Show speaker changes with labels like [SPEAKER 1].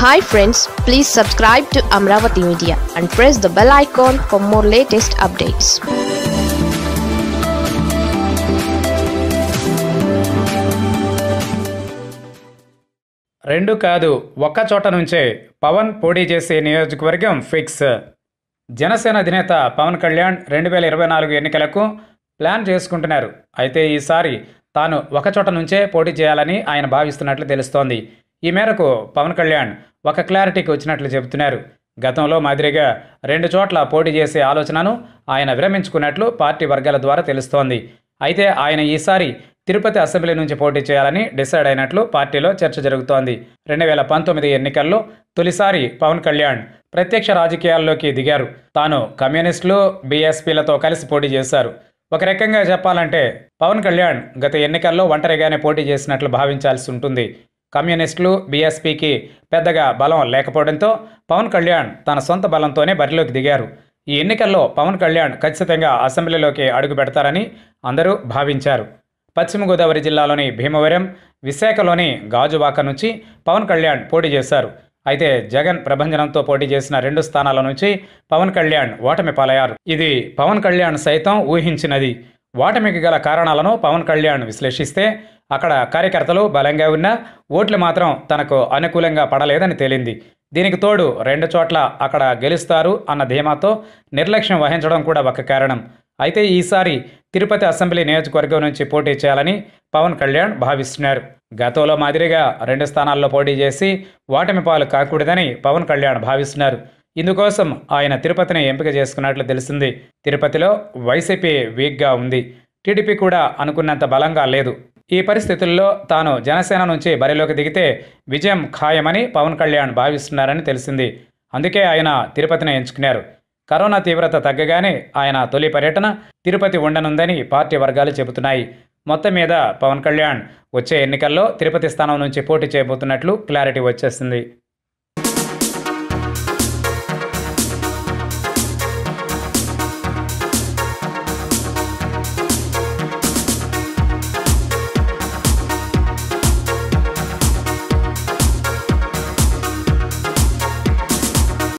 [SPEAKER 1] hi friends please subscribe to Amaravati media and press the bell icon for more latest updates
[SPEAKER 2] రెండు కాదు ఒక్క చోట నుంచే పవన్ పోటీ చేసే నియోజకవర్గం ఫిక్స్ జనసేన అధినేత పవన్ కళ్యాణ్ రెండు వేల ఇరవై నాలుగు ఎన్నికలకు ప్లాన్ చేసుకుంటున్నారు అయితే ఈసారి తాను ఒక చోట నుంచే పోటీ చేయాలని ఆయన భావిస్తున్నట్లు తెలుస్తోంది ఈ మేరకు పవన్ కళ్యాణ్ ఒక క్లారిటీకి వచ్చినట్లు చెబుతున్నారు గతంలో మాదిరిగా రెండు చోట్ల పోటీ చేసే ఆలోచనను ఆయన విరమించుకున్నట్లు పార్టీ వర్గాల ద్వారా తెలుస్తోంది అయితే ఆయన ఈసారి తిరుపతి అసెంబ్లీ నుంచి పోటీ చేయాలని డిసైడ్ అయినట్లు పార్టీలో చర్చ జరుగుతోంది రెండు వేల పంతొమ్మిది ఎన్నికల్లో తొలిసారి పవన్ కళ్యాణ్ ప్రత్యక్ష రాజకీయాల్లోకి దిగారు తాను కమ్యూనిస్టులు బీఎస్పీలతో కలిసి పోటీ చేశారు ఒక రకంగా చెప్పాలంటే పవన్ కళ్యాణ్ గత ఎన్నికల్లో ఒంటరిగానే పోటీ చేసినట్లు భావించాల్సి ఉంటుంది కమ్యూనిస్టులు బీఎస్పీకి పెద్దగా బలం లేకపోవడంతో పవన్ కళ్యాణ్ తన సొంత బలంతోనే బరిలోకి దిగారు ఈ ఎన్నికల్లో పవన్ కళ్యాణ్ ఖచ్చితంగా అసెంబ్లీలోకి అడుగు పెడతారని అందరూ భావించారు పశ్చిమ గోదావరి జిల్లాలోని భీమవరం విశాఖలోని గాజువాక నుంచి పవన్ కళ్యాణ్ పోటీ చేశారు అయితే జగన్ ప్రభంజనంతో పోటీ చేసిన రెండు స్థానాల నుంచి పవన్ కళ్యాణ్ ఓటమి పాలయ్యారు ఇది పవన్ కళ్యాణ్ సైతం ఊహించినది ఓటమికి గల కారణాలను పవన్ కళ్యాణ్ విశ్లేషిస్తే అక్కడ కార్యకర్తలు బలంగా ఉన్నా ఓట్లు మాత్రం తనకు అనుకూలంగా పడలేదని తేలింది దీనికి తోడు రెండు చోట్ల అక్కడ గెలుస్తారు అన్న ధీమాతో నిర్లక్ష్యం వహించడం కూడా ఒక కారణం అయితే ఈసారి తిరుపతి అసెంబ్లీ నియోజకవర్గం నుంచి పోటీ చేయాలని పవన్ కళ్యాణ్ భావిస్తున్నారు గతంలో మాదిరిగా రెండు స్థానాల్లో పోటీ చేసి ఓటమి పాలు కాకూడదని పవన్ కళ్యాణ్ భావిస్తున్నారు ఇందుకోసం ఆయన తిరుపతిని ఎంపిక చేసుకున్నట్లు తెలిసింది తిరుపతిలో వైసీపీ వీక్గా ఉంది టీడీపీ కూడా అనుకున్నంత బలంగా లేదు ఈ పరిస్థితుల్లో తాను జనసేన నుంచి బరిలోకి దిగితే విజయం ఖాయమని పవన్ కళ్యాణ్ భావిస్తున్నారని తెలిసింది అందుకే ఆయన తిరుపతిని ఎంచుకున్నారు కరోనా తీవ్రత తగ్గగానే ఆయన తొలి పర్యటన తిరుపతి ఉండనుందని పార్టీ వర్గాలు చెబుతున్నాయి మొత్తం మీద పవన్ కళ్యాణ్ వచ్చే ఎన్నికల్లో తిరుపతి స్థానం నుంచి పోటీ చేయబోతున్నట్లు క్లారిటీ వచ్చేసింది